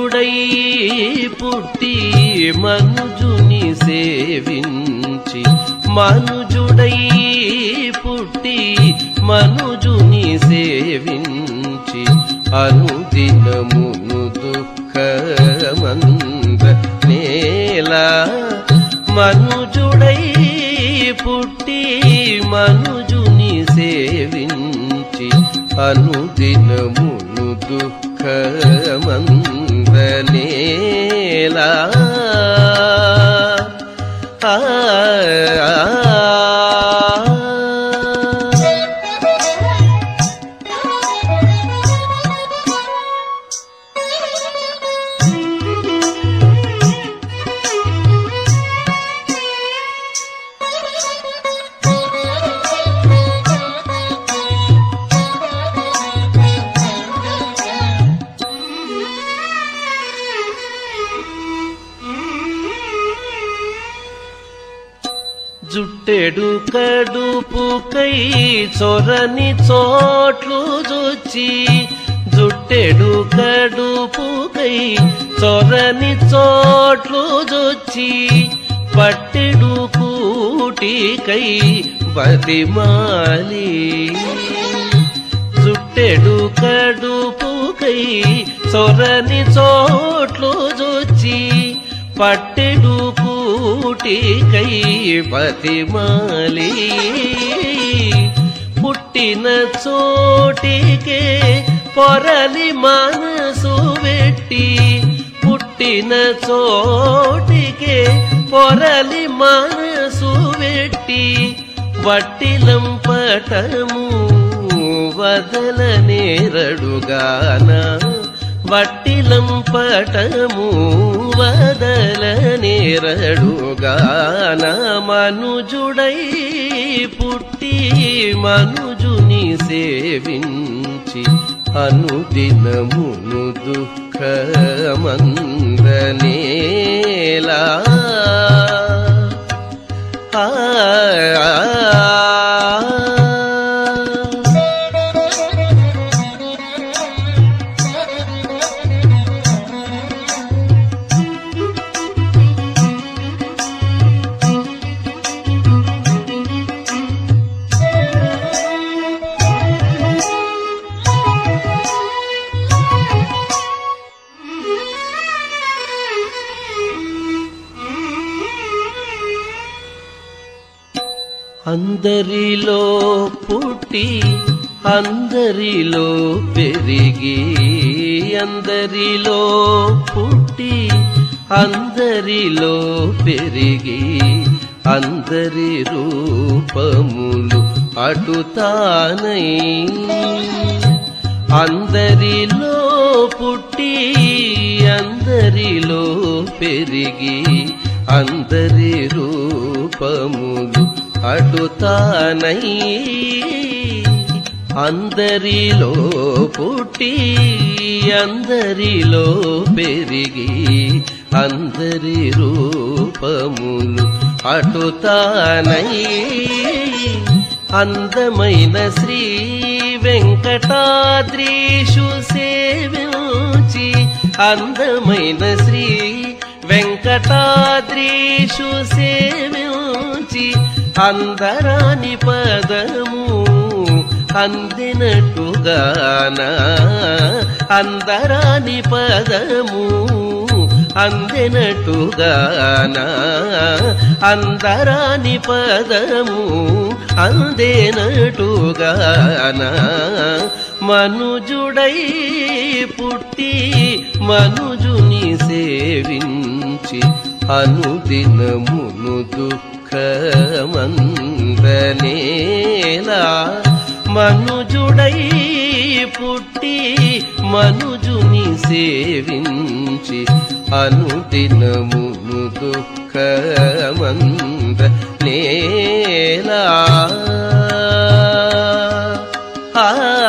మనుజుడై పుట్టి మనుజుని సేవించి మనుజుడై పుట్టి మనుజుని సేవించి అనుదినమును దుఃఖమంద నేలా మనుజుడై పుట్టి మనుజుని సేవించి అనుదినమును దుఃఖమందనేలా ఆ జుట్టెడు కడుపుకై చొరని చోట్లు జొచ్చి జుట్టెడు కడుపుకై చొరని చోట్లు జొచ్చి పట్టెడు కూటికై బతిమాలి జుట్టెడు కడుపుకై చొరని చోట్లు జొచ్చి పట్టెడు కూటికై పతిమాలి పుట్టిన చోటికే పొరలి మనసు వెట్టి పుట్టిన చోటికే పొరలి మనసు వెట్టి వట్టిలం పటము వదల నేరడుగాన వట్టిలం పటము వదల నేరడుగాన మనుజుడై పుట్టి మనుజుని సేవించి అనుదినమును దుఃఖమందనేలా ఆ అందరిలో పుట్టి అందరిలో పెరిగి అందరిలో పుట్టి అందరిలో పెరిగి అందరి రూపములు అటుతానై అందరిలో పుట్టి అందరిలో పెరిగి అందరి రూపములు అటుతానై అందరిలో పుట్టి అందరిలో పెరిగి అందరి రూపములు అటుతానై అందమైన శ్రీ వెంకటాద్రీషు సేవించి అందమైన శ్రీ వెంకటాద్రీషు సేవించి అందరాని పదము అందినట్టుగాన అందరాని పదము అందినట్టుగాన అందరాని పదము అందేనట్టుగాన మనుజుడై పుట్టి మనుజుని సేవించి అనుదినమును దుఃఖమందనేలా మనుజుడై పుట్టి మనుజుని సేవించి అనుదినమును దుఃఖమంద నేలా ఆ